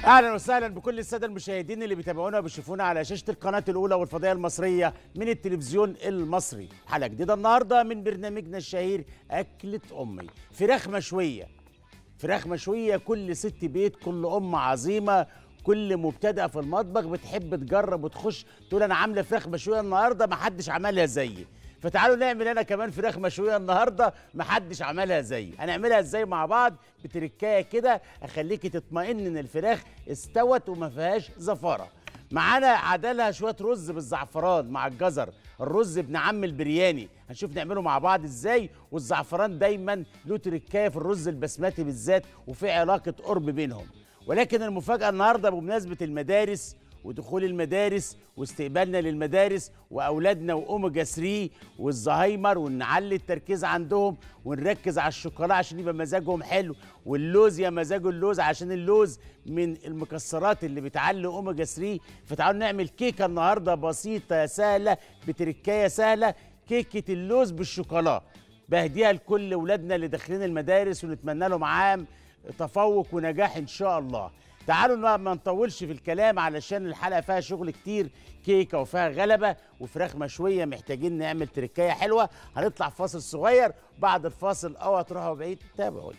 اهلا وسهلا بكل الساده المشاهدين اللي بيتابعونا وبيشوفونا على شاشه القناه الاولى والفضائيه المصريه من التلفزيون المصري حلقه جديده النهارده من برنامجنا الشهير اكله امي فراخ مشويه فراخ مشويه كل ست بيت كل ام عظيمه كل مبتدئه في المطبخ بتحب تجرب وتخش تقول انا عامله فراخ مشويه النهارده ما حدش عملها زيي فتعالوا نعمل انا كمان فراخ مشويه النهارده ما حدش عملها زيي هنعملها ازاي مع بعض بتركايه كده اخليكي تطمئن ان الفراخ استوت وما فيهاش زفاره معانا عدلها شويه رز بالزعفران مع الجزر الرز ابن عم البرياني هنشوف نعمله مع بعض ازاي والزعفران دايما له تركايه في الرز البسمتي بالذات وفي علاقه قرب بينهم ولكن المفاجاه النهارده بمناسبه المدارس ودخول المدارس واستقبالنا للمدارس واولادنا واوميجا 3 والزهايمر ونعلي التركيز عندهم ونركز على الشوكولاته عشان يبقى مزاجهم حلو واللوز يا مزاج اللوز عشان اللوز من المكسرات اللي بتعلي اوميجا 3 فتعالوا نعمل كيكه النهارده بسيطه سهله بتركايه سهله كيكه اللوز بالشوكولاته بهديها لكل اولادنا اللي داخلين المدارس ونتمنى لهم عام تفوق ونجاح ان شاء الله تعالوا ما نطولش في الكلام علشان الحلقه فيها شغل كتير كيكه وفيها غلبه وفراخ مشويه محتاجين نعمل تركايه حلوه هنطلع فاصل صغير بعد الفاصل اوعى تروحوا بعيد تابعوني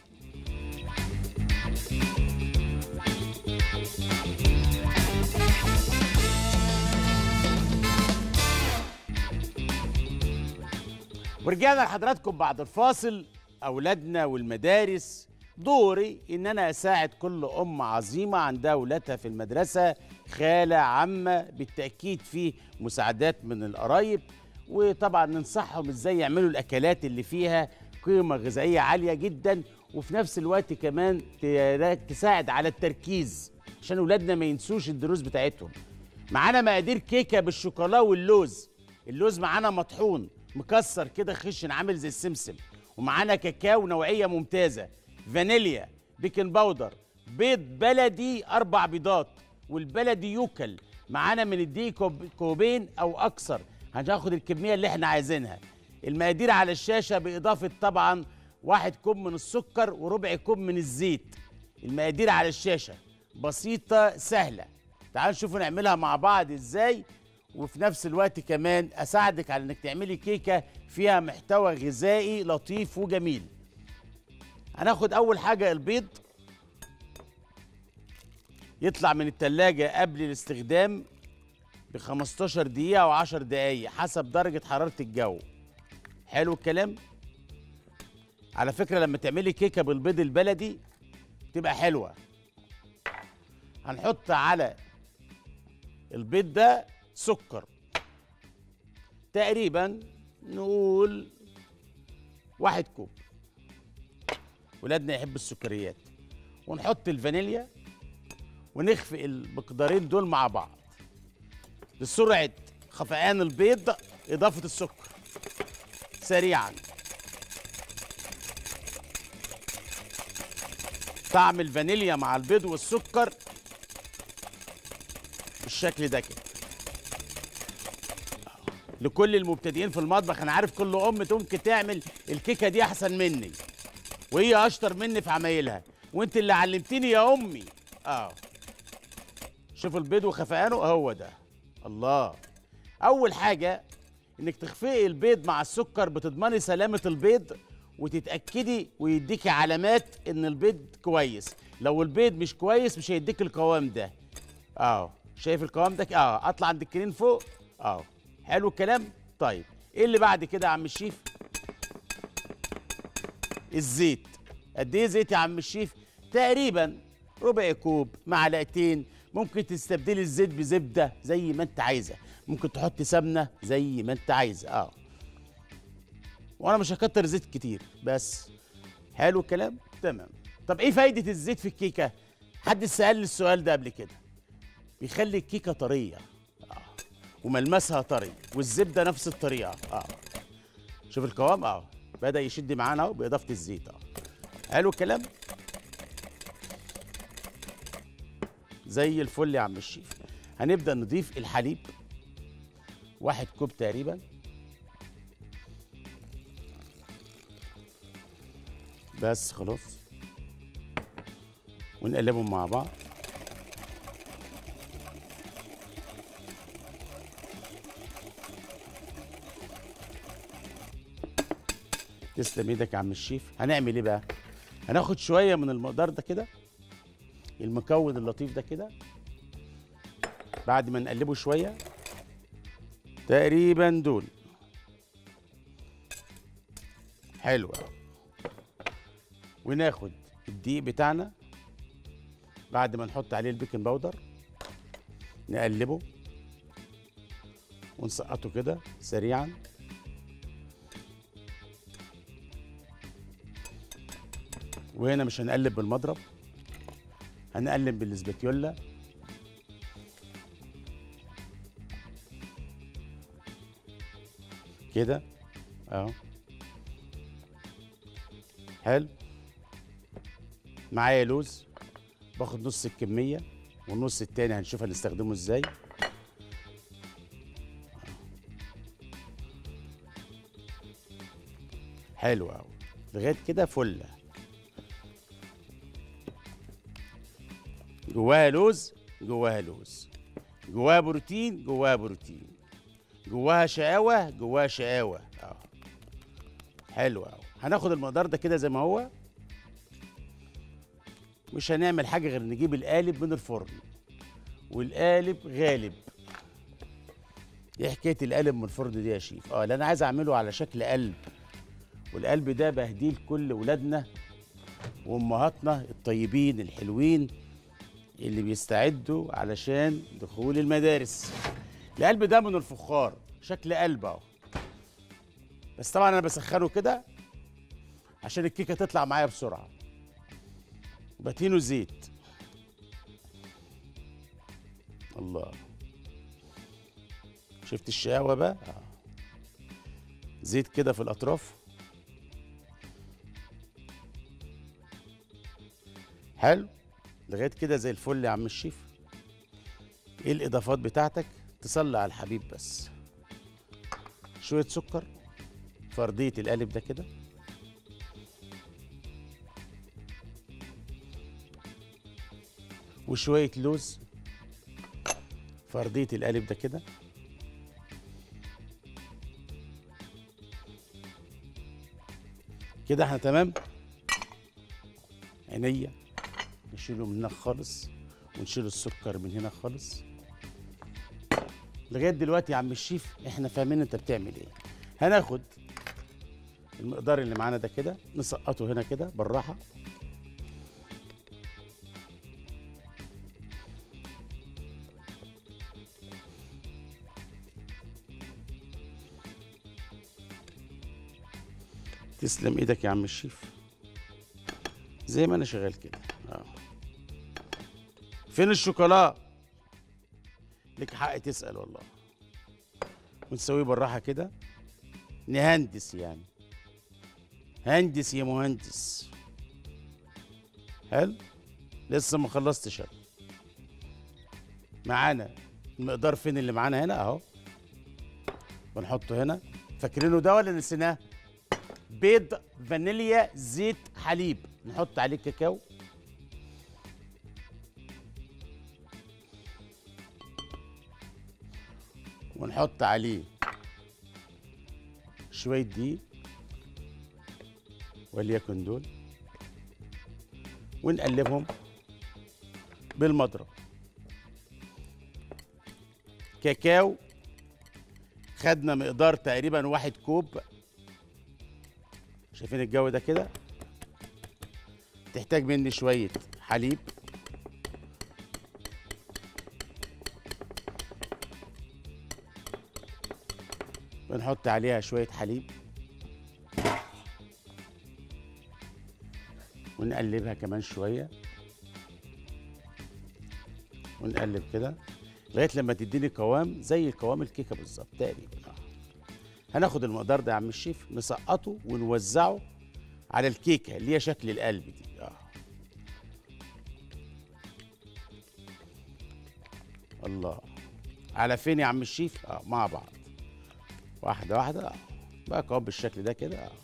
ورجعنا لحضراتكم بعد الفاصل اولادنا والمدارس دوري ان انا اساعد كل ام عظيمه عندها اولادها في المدرسه خاله عمه بالتاكيد في مساعدات من القرايب وطبعا ننصحهم ازاي يعملوا الاكلات اللي فيها قيمه غذائيه عاليه جدا وفي نفس الوقت كمان تساعد على التركيز عشان اولادنا ما ينسوش الدروس بتاعتهم معانا مقادير كيكه بالشوكولا واللوز اللوز معانا مطحون مكسر كده خشن عامل زي السمسم ومعانا كاكاو نوعيه ممتازه فانيليا بيكنج باودر بيض بلدي اربع بيضات والبلدي يوكل معانا من الدقيق كوبين او اكثر هناخد الكميه اللي احنا عايزينها المقادير على الشاشه باضافه طبعا واحد كوب من السكر وربع كوب من الزيت المقادير على الشاشه بسيطه سهله تعالوا نشوفوا نعملها مع بعض ازاي وفي نفس الوقت كمان اساعدك على انك تعملي كيكه فيها محتوى غذائي لطيف وجميل هناخد اول حاجه البيض يطلع من التلاجة قبل الاستخدام ب 15 دقيقة أو 10 دقايق حسب درجة حرارة الجو حلو الكلام على فكرة لما تعملي كيكة بالبيض البلدي تبقى حلوة هنحط على البيض ده سكر تقريبا نقول واحد كوب ولادنا يحب السكريات ونحط الفانيليا ونخفق المقدارين دول مع بعض لسرعة خفقان البيض إضافة السكر سريعا طعم الفانيليا مع البيض والسكر بالشكل ده كده لكل المبتدئين في المطبخ انا عارف كل ام ممكن تعمل الكيكه دي احسن مني وهي اشطر مني في عمايلها وانت اللي علمتيني يا امي اه شوف البيض وخفقانه هو ده الله اول حاجه انك تخفقي البيض مع السكر بتضمني سلامه البيض وتتاكدي ويديكي علامات ان البيض كويس لو البيض مش كويس مش هيديك القوام ده اه شايف القوام ده اه اطلع عند الكرين فوق اه حلو الكلام طيب ايه اللي بعد كده يا عم الشيف الزيت قد ايه زيت يا عم الشيف تقريبا ربع كوب معلقتين ممكن تستبدلي الزيت بزبده زي ما انت عايزه ممكن تحطي سمنه زي ما انت عايزه اه وانا مش هكتر زيت كتير بس حلو الكلام تمام طب ايه فايده الزيت في الكيكه حد سال السؤال ده قبل كده بيخلي الكيكه طريه آه. وملمسها طري والزبده نفس الطريقه اه شوف القوام اه بدا يشد معانا اهو باضافه الزيت اه حلو الكلام زي الفل يا عم الشيف هنبدا نضيف الحليب واحد كوب تقريبا بس خلاص ونقلبهم مع بعض تسلم ايدك يا عم الشيف هنعمل ايه بقى هناخد شويه من المقدار ده كده المكون اللطيف ده كده بعد ما نقلبه شويه تقريبا دول حلو أوي. وناخد الدقيق بتاعنا بعد ما نحط عليه البيكنج باودر نقلبه ونسقطه كده سريعا وهنا مش هنقلب بالمضرب هنقلب بالسباتيولا كده اهو حلو معايا لوز باخد نص الكمية والنص التاني هنشوف هنستخدمه ازاي حلو قوي لغايه كده فله جواها لوز جواها لوز جواها بروتين جواها بروتين جواها شقاوه جواها شقاوه اه حلو قوي هناخد المقدار ده كده زي ما هو مش هنعمل حاجه غير نجيب القالب من الفرن والقالب غالب ايه حكايه القالب من الفرن دي يا شيف اه اللي انا عايز اعمله على شكل قلب والقلب ده بهديه لكل ولادنا وامهاتنا الطيبين الحلوين اللي بيستعدوا علشان دخول المدارس القلب ده من الفخار شكل قلب اهو بس طبعا انا بسخنه كده عشان الكيكه تطلع معايا بسرعه بدهنه زيت الله شفت الشقاوه بقى آه. زيت كده في الاطراف حلو لغايه كده زي الفل يا عم الشيف ايه الاضافات بتاعتك تصلي على الحبيب بس شويه سكر فرديه القالب ده كده وشويه لوز فرديه القالب ده كده كده احنا تمام عينيا نشيله من هنا خالص ونشيل السكر من هنا خالص لغايه دلوقتي يا عم الشيف احنا فاهمين انت بتعمل ايه هناخد المقدار اللي معانا ده كده نسقطه هنا كده بالراحه تسلم ايدك يا عم الشيف زي ما انا شغال كده اه فين الشوكولا لك حق تسال والله ونسويه بالراحه كده نهندس يعني هندس يا مهندس حلو لسه ما خلصتش أنا. معانا المقدار فين اللي معانا هنا اهو بنحطه هنا فاكرينه ده ولا نسيناه بيض فانيليا زيت حليب نحط عليه كاكاو ونحط عليه شوية دقيق وليكن دول ونقلبهم بالمضرب كاكاو خدنا مقدار تقريبا واحد كوب شايفين الجو ده كده تحتاج مني شوية حليب بنحط عليها شوية حليب ونقلبها كمان شوية ونقلب كده لغاية لما تديني قوام زي قوام الكيكة بالظبط تقريبا آه. هناخد المقدار ده يا عم الشيف نسقطه ونوزعه على الكيكة اللي هي شكل القلب دي آه. الله على فين يا عم الشيف اه مع بعض واحدة واحدة آه. بقى قوام بالشكل ده كده آه.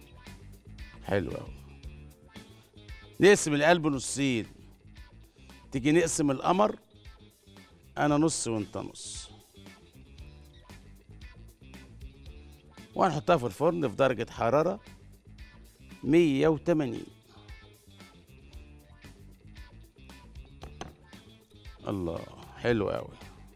حلو قوي نقسم القلب نصين تيجي نقسم القمر انا نص وانت نص وهنحطها في الفرن في درجة حرارة 180 الله حلو قوي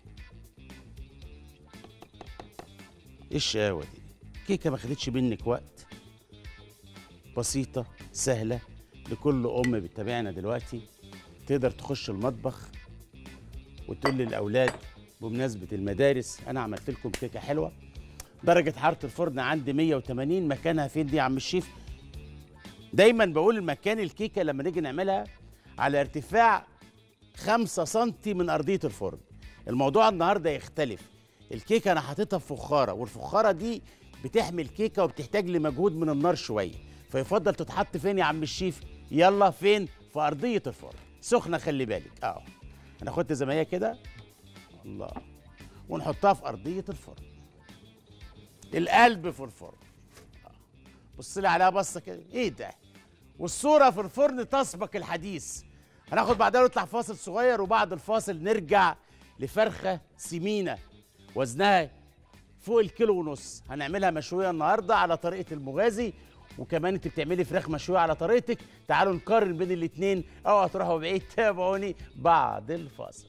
ايه الشقاوة دي كيكة ما خدتش منك وقت بسيطة سهلة لكل أم بتتابعنا دلوقتي تقدر تخش المطبخ وتقول للأولاد بمناسبة المدارس أنا عملت لكم كيكة حلوة درجة حرارة الفرن عندي 180 مكانها فين دي يا عم الشيف دايما بقول مكان الكيكة لما نيجي نعملها على ارتفاع 5 سم من أرضية الفرن الموضوع النهاردة يختلف الكيكة أنا حاططها في فخارة والفخارة دي بتحمل كيكة وبتحتاج لمجهود من النار شوية فيفضل تتحط فين يا عم الشيف يلا فين في أرضية الفرن سخنة خلي بالك أهو هناخدها زي ما هي كده الله ونحطها في أرضية الفرن القلب في الفرن بص لي عليها بصه كده ايه ده والصوره في الفرن تسبق الحديث هناخد بعدها نطلع فاصل صغير وبعد الفاصل نرجع لفرخه سمينه وزنها فوق الكيلو ونص هنعملها مشويه النهارده على طريقه المغازي وكمان انت بتعملي فراخ مشويه على طريقتك تعالوا نقارن بين الاثنين اوعوا تروحوا بعيد تابعوني بعد الفاصل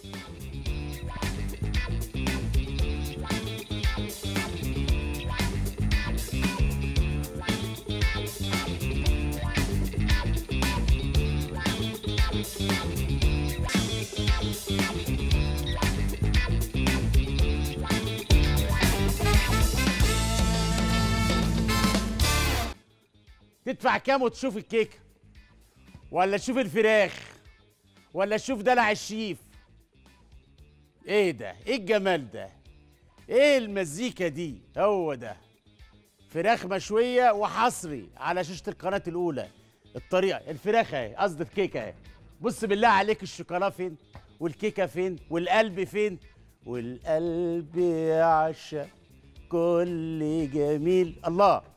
تدفع كام وتشوف الكيكه ولا تشوف الفراخ ولا تشوف دلع الشيف ايه ده ايه الجمال ده ايه المزيكا دي هو ده فراخ مشويه وحصري على شاشه القناه الاولى الطريقه الفراخ اهي قصدي الكيكه اهي بص بالله عليك الشوكولا فين والكيكه فين والقلب فين والقلب يعشق كل جميل الله